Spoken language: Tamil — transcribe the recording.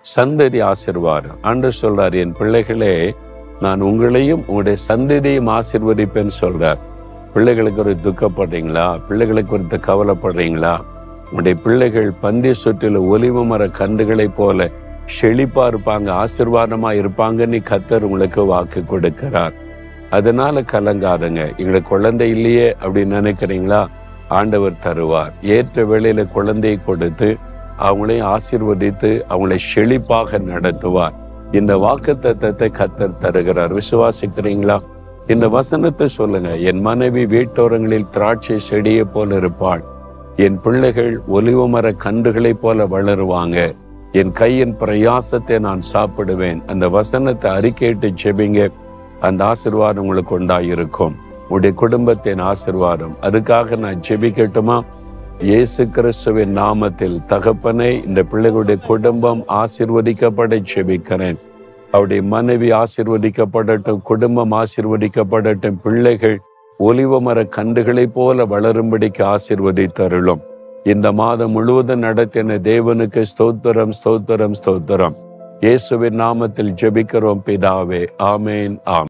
சந்ததி ஆசிர்வாதம் ஆண்டு சொல்றார் என் பிள்ளைகளே நான் உங்களையும் உங்களுடைய சந்ததியையும் ஆசிர்வதிப்பேன்னு சொல்றார் பிள்ளைகளுக்கு ஒரு துக்கப்படுறீங்களா பிள்ளைகளுக்கு குறித்து கவலைப்படுறீங்களா உங்களுடைய பிள்ளைகள் பந்தி சுற்றில ஒலிவு மர கன்றுகளைப் போல செழிப்பா இருப்பாங்க ஆசிர்வாதமா இருப்பாங்கன்னு கத்தர் உங்களுக்கு வாக்கு கொடுக்கிறார் அதனால கலங்காதுங்க எங்களுக்கு குழந்தை இல்லையே அப்படின்னு நினைக்கிறீங்களா ஆண்டவர் தருவார் ஏற்ற வேளையில குழந்தையை கொடுத்து அவங்களையும் ஆசீர்வதித்து அவங்களை செழிப்பாக நடத்துவார் இந்த வாக்கு தத்தத்தை கத்தர் தருகிறார் விசுவாசிக்கிறீங்களா இந்த வசனத்தை சொல்லுங்க என் மனைவி வீட்டோரங்களில் திராட்சை செடியை போல இருப்பாள் என் பிள்ளைகள் ஒலிவ மர கன்றுகளைப் போல வளருவாங்க என் கையின் பிரயாசத்தை நான் சாப்பிடுவேன் அந்த வசனத்தை அறிக்கையிட்டு செபிங்க அந்த ஆசிர்வாதம் உங்களுக்கு உண்டாயிருக்கும் உடைய குடும்பத்தின் ஆசிர்வாதம் அதுக்காக நான் ஜெபிக்கட்டுமா இயேசு கிறிஸ்துவின் நாமத்தில் தகப்பனை இந்த பிள்ளைகளுடைய குடும்பம் ஆசிர்வதிக்கப்பட ஜெபிக்கிறேன் அவருடைய மனைவி ஆசிர்வதிக்கப்படட்டும் குடும்பம் ஆசிர்வதிக்கப்படட்டும் பிள்ளைகள் ஒலிவ மர கன்றுகளைப் போல வளரும்படிக்கு ஆசிர்வதித்தருளும் இந்த மாதம் முழுவதும் நடத்தின தேவனுக்கு ஸ்தோத்திரம் ஸ்தோத்திரம் ஸ்தோத்திரம் இயேசுவின் நாமத்தில் ஜெபிக்கிறோம் பிதாவே ஆமேன் ஆம்